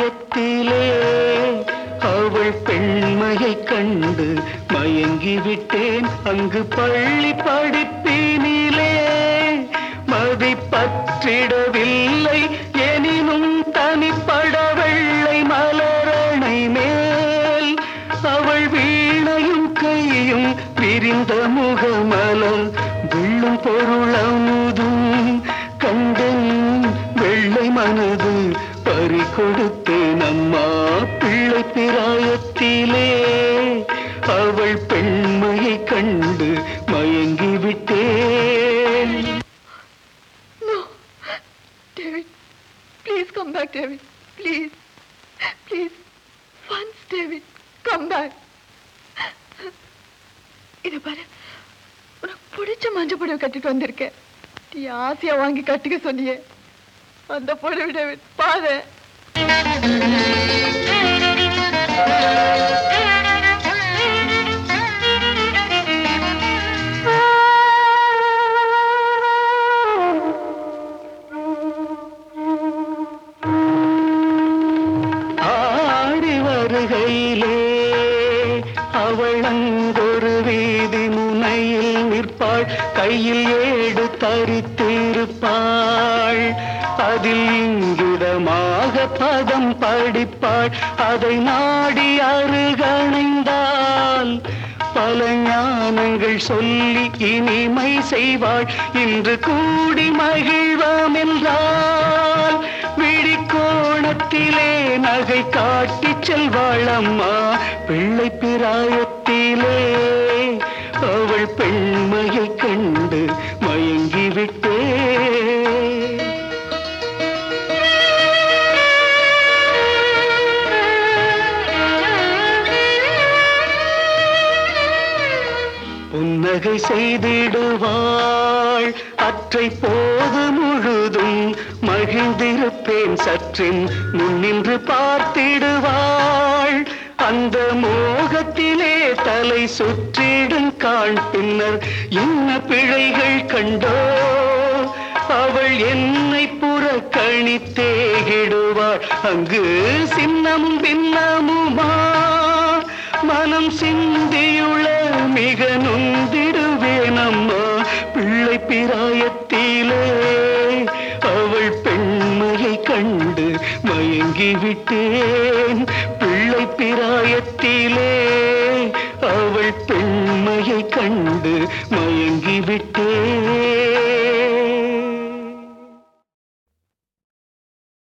பிராயத்திலே அவள் பெண்மையை கண்டு மயங்கி விட்டேன் அங்கு பள்ளி படிப்பினிலே மதி பற்றிடவில்லை எனினும் தனிப்பட வெள்ளை மலரணை மேல் அவள் வீணையும் கையும் விரிந்த முகமலர் வெள்ளும் பொருளமுதும் கண்டன் வெள்ளை மனது பறி கொடுத்தேன் அம்மா பிள்ளை பிராயத்திலே அவள் பெண்மையை கண்டு மயங்கி விட்டேன் No. David, please come back, David. Please. Please. Once, David, come back. இது பாரு உனக்கு பிடிச்ச மஞ்சள் புடவை கட்டிட்டு வந்திருக்கேன் நீ ஆசையா வாங்கி கட்டிக்க சொன்னியே அந்த புடவை டேவிட் பாரு ஆடி வருகையிலே அவள் அங்கொரு வீதி முனையில் நிற்பாள் கையில் ஏடு தரித்திருப்பாள் அதில் இங்கிதமாக பதம் படிப்பாள் அதை நாடி அருகணைந்தாள் பல ஞானங்கள் சொல்லி இனிமை செய்வாள் இன்று கூடி மகிழ்வோம் என்றால் விழிக்கோணத்திலே நகை காட்டிச் செல்வாள் அம்மா பிள்ளை பிராயத்திலே அவள் பெண்மையை கண்டு மயங்கி விட்டே புன்னகை செய்திடுவாள் அற்றை போது முழுதும் மகிழ்ந்திருப்பேன் சற்றின் முன்னின்று பார்த்திடுவாள் அந்த மோகத்திலே தலை சுற்றிடும் காண் பின்னர் என்ன பிழைகள் கண்டோ அவள் என்னை புறக்கணித்தேகிடுவாள் அங்கு சின்னமும் பின்னமுமா மனம் சிந்தியுள்ள மிக நொந்திடுவேன் அம்மா பிள்ளை பிராயத்திலே அவள் பெண்மையை கண்டு மயங்கி விட்டேன் பிள்ளை பிராயத்திலே அவள் பெண்மையை கண்டு